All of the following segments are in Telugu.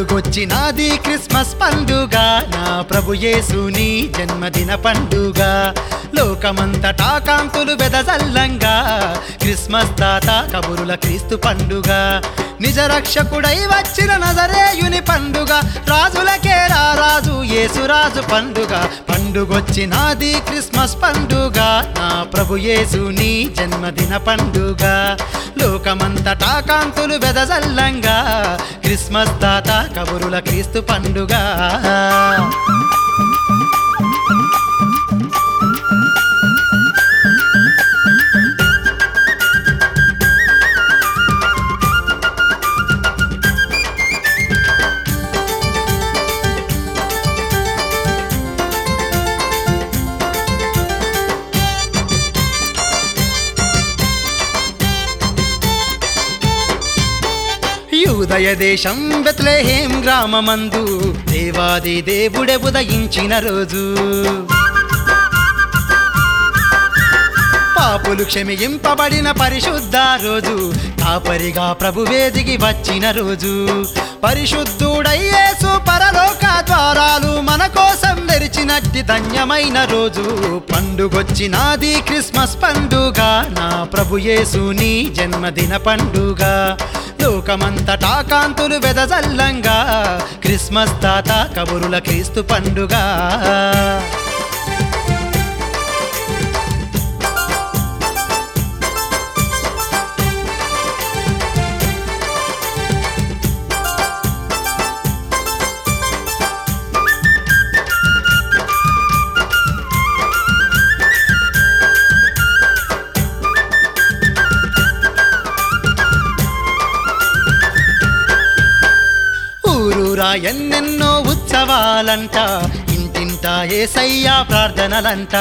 పండుగొచ్చినాది క్రిస్మస్ పండుగ నా ప్రభు యేసుని జన్మదిన పండుగ లోకమంతటా కాంతులు వెదజల్లంగా క్రిస్మస్ తాత కబురుల క్రీస్తు పండుగ నిజ రక్షకుడై వచ్చిన నజరేయుని పండుగ రాజులకే రారాజు యేసురాజు పండుగ పండుగొచ్చినాది క్రిస్మస్ పండుగ నా ప్రభు యేసుని జన్మదిన పండుగ లోకమంతటా కాంతులు వెదజల్లంగా క్రిస్మస్ తాత కబురుల క్రీస్తు పండుగ యూదయ దేశం బెత్లెహేం గ్రామమందు దేవాది దేవుడే ఉదయించిన రోజు పాపులు క్షమింపబడిన పరిశుద్ధ రోజు కాపరిగా ప్రభువేదికి వచ్చిన రోజు పరిశుద్ధుడయ్యేసు పరలోక ద్వారాలు మన కోసం తెరిచినట్టి ధన్యమైన రోజు పండుగొచ్చినాది క్రిస్మస్ పండుగ నా ప్రభు యేసుని జన్మదిన పండుగ లోకమంతటా కాంతులు వెదజల్లంగా క్రిస్మస్ తాత కబురుల క్రీస్తు పండుగ ఊరూరా ఎన్నెన్నో ఉత్సవాలంట ఇంటింట ఏసయ్యా ప్రార్థనలంట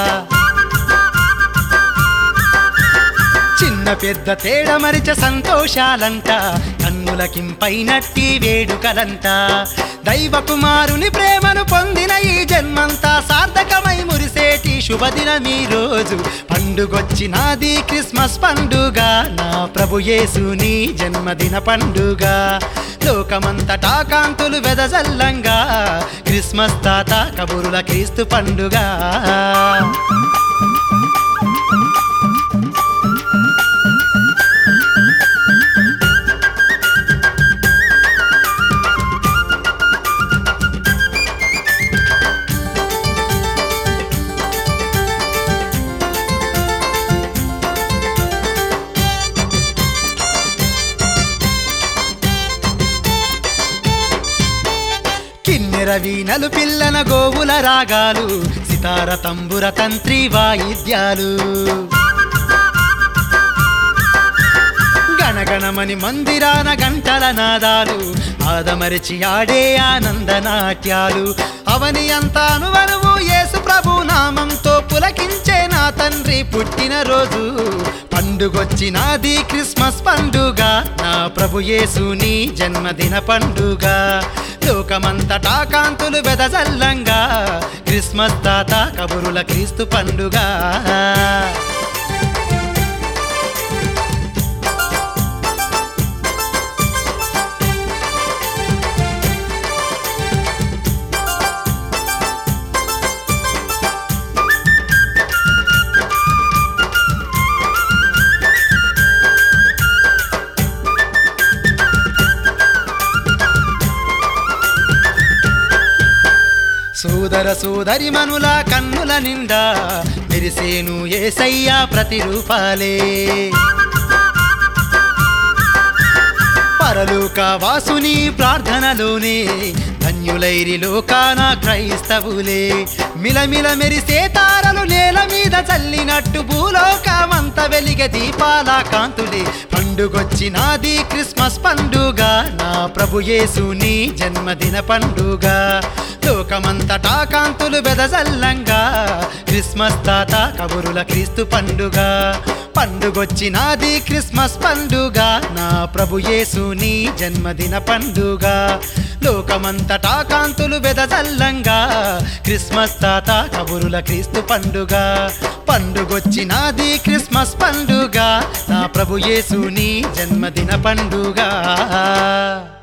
చిన్న పెద్ద తేడ మరిచ సంతోషాలంట కన్నులకింపైనట్టి వేడుకలంట దైవ కుమారుని ప్రేమను పొందిన ఈ జన్మంతా సార్థకమై మురిసేటి శుభదినం ఈ రోజు పండుగొచ్చినాది క్రిస్మస్ పండుగ నా ప్రభు యేసుని జన్మదిన పండుగ లోకమంతటా కాంతులు వెదజల్లంగా క్రిస్మస్ తాత కబురుల క్రీస్తు పండుగ కిన్నెర వీణలు పిల్లన గోవుల రాగాలు సితార తంబుర తంత్రి వాయిద్యాలు గణగణమని మందిరాన గంటల నాదాలు ఆదమరిచి ఆడే ఆనంద నాట్యాలు అవని అంతాను వనువు యేసు ప్రభు నామంతో పులకించే నా తండ్రి పుట్టిన రోజు పండుగొచ్చినాది క్రిస్మస్ పండుగ నా ప్రభు యేసుని జన్మదిన పండుగ లోకమంతటా కాంతులు వెదజల్లంగా క్రిస్మస్ తాత కబురుల క్రీస్తు పండుగ సోదర సోదరి మనుల కన్నుల నిండా మెరిసేను ఏసయ్యా ప్రతిరూపాలే పరలోక వాసుని ప్రార్థనలోనే ధన్యులైరి లోకాన క్రైస్తవులే మిలమిల మెరిసే తారలు నేల మీద చల్లినట్టు భూలోకమంత వెలిగ దీపాల కాంతులే పండుగొచ్చినాది క్రిస్మస్ పండుగ నా ప్రభు యేసుని జన్మదిన పండుగ లోకమంతటా కాంతులు వెదజల్లంగా క్రిస్మస్ తాత కబురుల క్రీస్తు పండుగ పండుగొచ్చినాది క్రిస్మస్ పండుగ నా ప్రభు యేసుని జన్మదిన పండుగ లోకమంతటా కాంతులు వెదజల్లంగా క్రిస్మస్ తాత కబురుల క్రీస్తు పండుగ పండుగొచ్చినాది క్రిస్మస్ పండుగ నా ప్రభు యేసుని జన్మదిన పండుగ